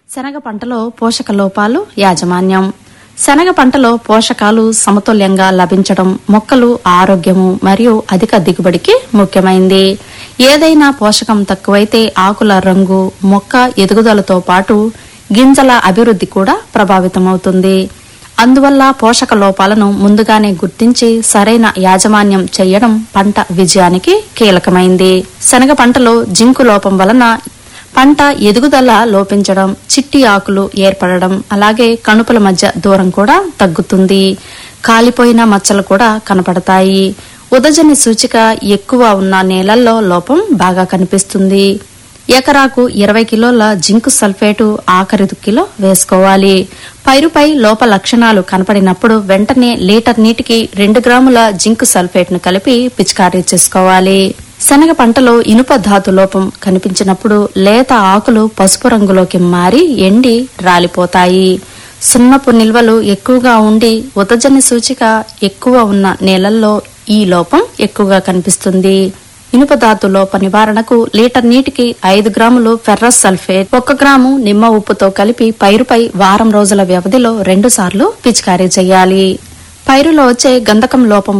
శనగ పంటలో పోషక లోపాలు యాజమాన్యం శనగ పంటలో పోషకాలు సమతుల్యంగా లభించడం మొక్కలు ఆరోగ్యము మరియు అధిక దిగుబడికి ముఖ్యమైంది ఏదైనా పోషకం తక్కువైతే ఆకుల రంగు మొక్క ఎదుగుదలతో పాటు గింజల అభివృద్ధి కూడా ప్రభావితమవుతుంది అందువల్ల పోషక లోపాలను ముందుగానే గుర్తించి సరైన యాజమాన్యం చేయడం పంట విజయానికి కీలకమైంది శనగ పంటలో జింకు లోపం వలన పంట ఎదుగుదల లోపించడం చిట్టి ఆకులు ఏర్పడడం అలాగే కణుపుల మధ్య దూరం కూడా తగ్గుతుంది కాలిపోయిన మచ్చలు కూడా కనపడతాయి ఉదజని సూచిక ఎక్కువ ఉన్న నేలల్లో లోపం బాగా కనిపిస్తుంది ఎకరాకు ఇరవై కిలోల జింకు సల్ఫేటు ఆఖరి దుక్కిలో వేసుకోవాలి పైరుపై లోప లక్షణాలు కనపడినప్పుడు వెంటనే లీటర్ నీటికి రెండు గ్రాముల జింకు సల్ఫేట్ను కలిపి పిచికారీ చేసుకోవాలి శనగ పంటలో ఇనుప ధాతు లోపం కనిపించినప్పుడు లేత ఆకులు పసుపు రంగులోకి మారి ఎండి రాలిపోతాయి సున్నపు నిల్వలు ఎక్కువగా ఉండి ఉదజని సూచిక ఎక్కువ ఉన్న నేలల్లో ఈ లోపం ఎక్కువగా కనిపిస్తుంది ఇనుప ధాతు లోప నివారణకు లీటర్ నీటికి ఐదు గ్రాములు ఫెర్రస్ సల్ఫేట్ ఒక గ్రాము నిమ్మ ఉప్పుతో కలిపి పైరుపై వారం రోజుల వ్యవధిలో రెండు సార్లు పిచికారీ చేయాలి పైరులో వచ్చే గంధకం లోపం